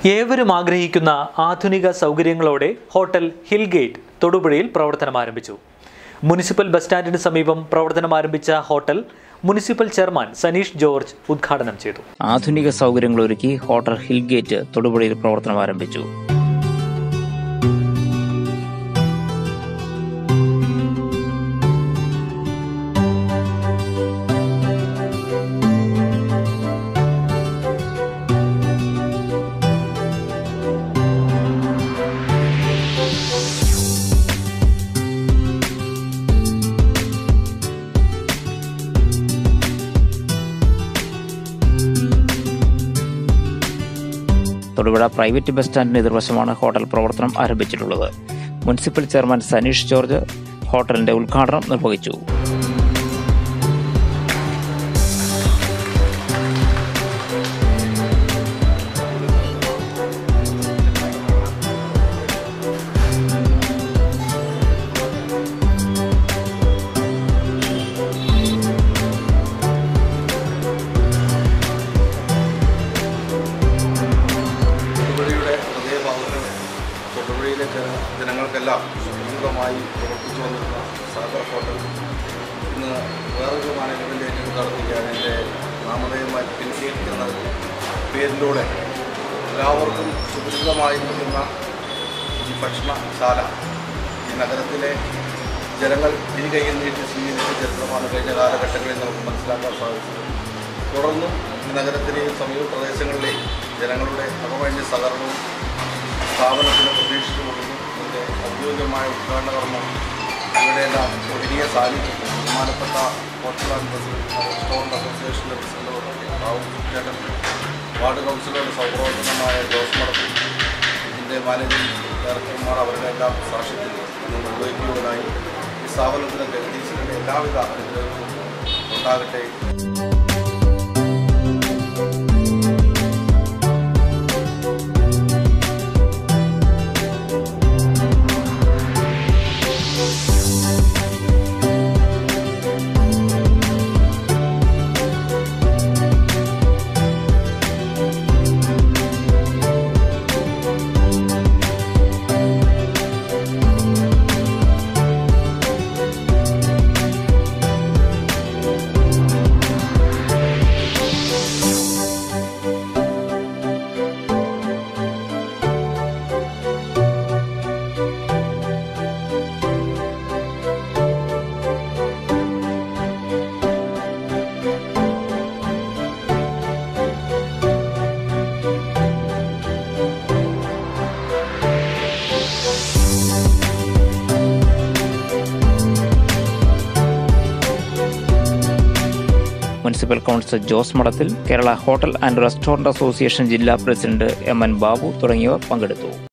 ഏവരും ആഗ്രഹിക്കുന്ന ആധുനിക സൗകര്യങ്ങളോടെ ഹോട്ടൽ ഹിൽഗേറ്റ് തൊടുപുഴയിൽ പ്രവർത്തനം ആരംഭിച്ചു മുനിസിപ്പൽ ബസ് സ്റ്റാൻഡിന് സമീപം പ്രവർത്തനം ആരംഭിച്ച hotel municipal chairman Saneesh George ഉദ്ഘാടനം ചെയ്തു ആധുനിക സൗകര്യങ്ങളൊരുക്കി ഹോട്ടൽ ഹിൽഗേറ്റ് തൊടുപുഴയിൽ പ്രവർത്തനം ആരംഭിച്ചു തൊടുപുഴ പ്രൈവറ്റ് ബസ് സ്റ്റാൻഡിന് എതിർവശമാണ് ഹോട്ടൽ പ്രവർത്തനം ആരംഭിച്ചിട്ടുള്ളത് മുനിസിപ്പൽ ചെയർമാൻ സനീഷ് ജോർജ് ഹോട്ടലിന്റെ ഉദ്ഘാടനം നിർവഹിച്ചു തൊടുപുഴയുടെ ഹൃദയഭാഗത്ത് തൊടുപുഴയിലെ ജന ജനങ്ങൾക്കെല്ലാം സുദീർഘമായി പ്രവർത്തിച്ചു വന്നിരുന്ന സാഗർ ഹോട്ടൽ ഇന്ന് വേറൊരു മാനേജ്മെൻറ്റ് നടത്തിക്കാൻ എൻ്റെ നാമധേയമായി പിൻസീറ്റ് എന്ന പേരിലൂടെ എല്ലാവർക്കും സുദീർഘമായി നിൽക്കുന്ന ഈ ഭക്ഷണശാല ഈ നഗരത്തിലെ ജനങ്ങൾ ഇരുകൈയിൽ നീട്ടി സ്വീകരിച്ച ചരിത്രമാണ് കഴിഞ്ഞ കാലഘട്ടങ്ങളിൽ നമുക്ക് മനസ്സിലാക്കാൻ സാധിച്ചത് തുടർന്നും ഈ നഗരത്തിലെയും സമീപ പ്രദേശങ്ങളിലെയും ജനങ്ങളുടെ അകമഴിഞ്ഞ സഹകരണവും സ്ഥാപനത്തിന് പ്രതീക്ഷിച്ചുകൊണ്ടും ഇതിൻ്റെ ഔദ്യോഗികമായ ഉദ്ഘാടന കർമ്മം ഇവിടെയെല്ലാം ഒഴുകിയ സാന്നിധ്യം ബഹുമാനപ്പെട്ട ഹോട്ടൽ ആൻഡ് റെസ്റ്റോറൻറ്റ് അസോസിയേഷൻ്റെ പ്രസിഡന്റ് റാവു ചേട്ടൻ വാർഡ് കൗൺസിലറുടെ സൗപ്രവർത്തനമായ ജോസ് മടത്തിൽ ഇതിൻ്റെ മാനേജിംഗ് ഡയറക്ടർമാർ അവരുടെയെല്ലാം സാക്ഷ്യത്തിൽ ഇന്ന് നിർവഹിക്കുന്നതിനായി ഈ സ്ഥാപനത്തിലെ ജഗദീശിൻ്റെ എല്ലാവിധ അനുഗ്രഹങ്ങളും ഉണ്ടാകട്ടെ municipal councillor Jose Madathil Kerala hotel and restaurant association ജില്ലാ പ്രസിഡന്റ് എം എൻ ബാബു തുടങ്ങിയവർ പങ്കെടുത്തു